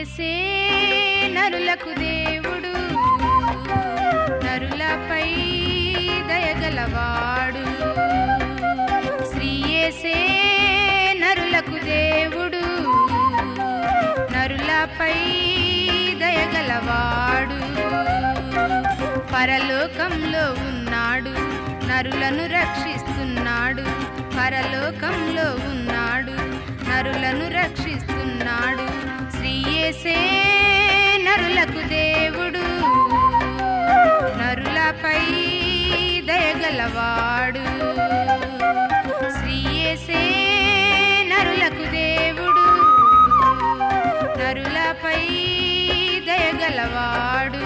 యేసే నరులకు దేవుడు నరులపై దయగలవాడు శ్రీ యేసే నరులకు దేవుడు నరులపై దయగలవాడు పరలోకంలో ఉన్నాడు నరులను రక్షిస్తున్నాడు పరలోకంలో ఉన్నాడు నరులను రక్షిస్తున్నాడు శ్రీ యేసే నరులకు దేవుడు నరులపై దయగలవాడు శ్రీ యేసే నరులకు దేవుడు నరులపై దయగలవాడు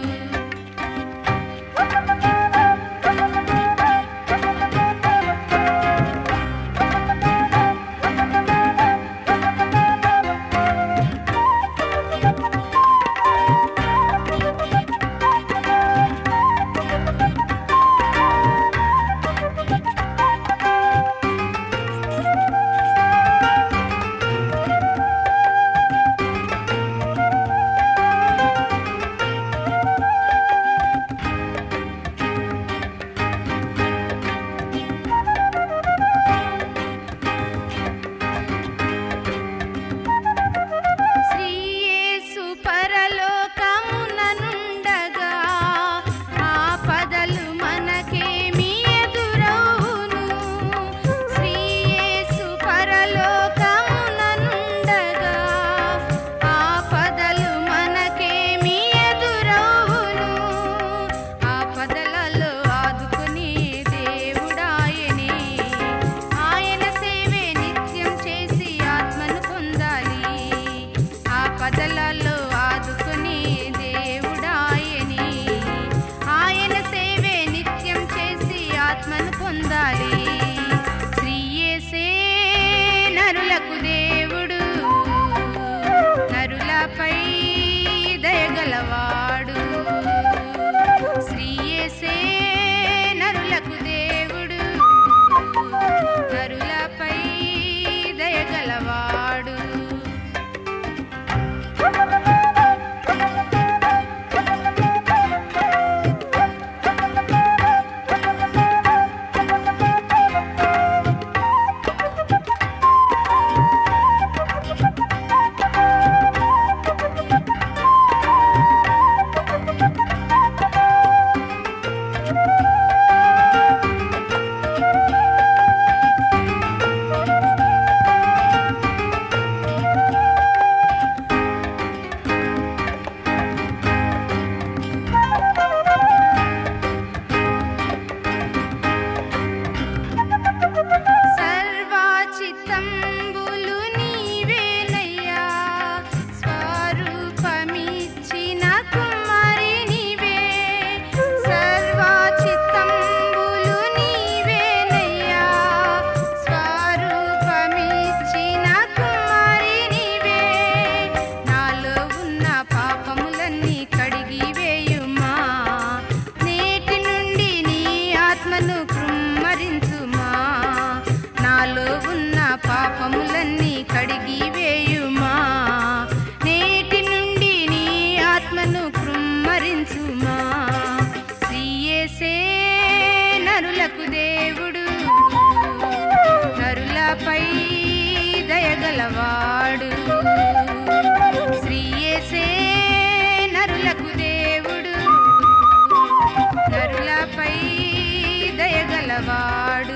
శ్రీయేసు పరలోకముననుండగా ఆపదలు మనకేమి ఎదురవును శ్రీయేసు పరలోకముననుండగా ఆపదలు మనకేమి ఎదురవును ఆపదలలో ఆదుకుని దేవుడాయనే ఆయన సేవే నిత్యం చేసి ఆత్మను పొందాలి ఆపదలలో ఆదుకుని దేవుడాయని ఆయన సేవే నిత్యం చేసి ఆత్మను పొందాలి శ్రీయేసే నరులకు దేవుడు నరులపై దయగలవాడు శ్రీయేసే నరులకు దేవుడు నరులపై దయగలవాడు సర్వాచితంబులు నీవేనయ్యా స్వరూపమిచ్చిన కుమారి నీవే సర్వాచితంబులు నీవేనయ్యా స్వరూపమిచ్చిన కుమారి నీవే నాలో ఉన్న పాపములన్నీ కడిగి వేయుమా నేటి నుండి నీ ఆత్మను కృమ్మరించుమా నాలో ఉన్న పాపములన్నీ కడిగి వేయుమా నేటి నుండి నీ ఆత్మను కృమ్మరించుమా శ్రీయేసే నరులకు దేవుడు నరులపై దయగలవాడు శ్రీయేసే నరులకు దేవుడు నరులపై దయగలవాడు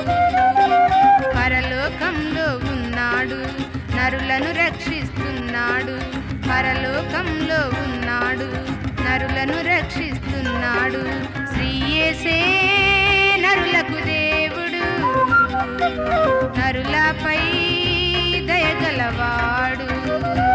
పరలోకంలో ఉన్నాడు నరులను రక్షిస్తున్నాడు పరలోకంలో ఉన్నాడు నరులను రక్షిస్తున్నాడు శ్రీయేసే నరులకు దేవుడు నరులపై దయగలవాడు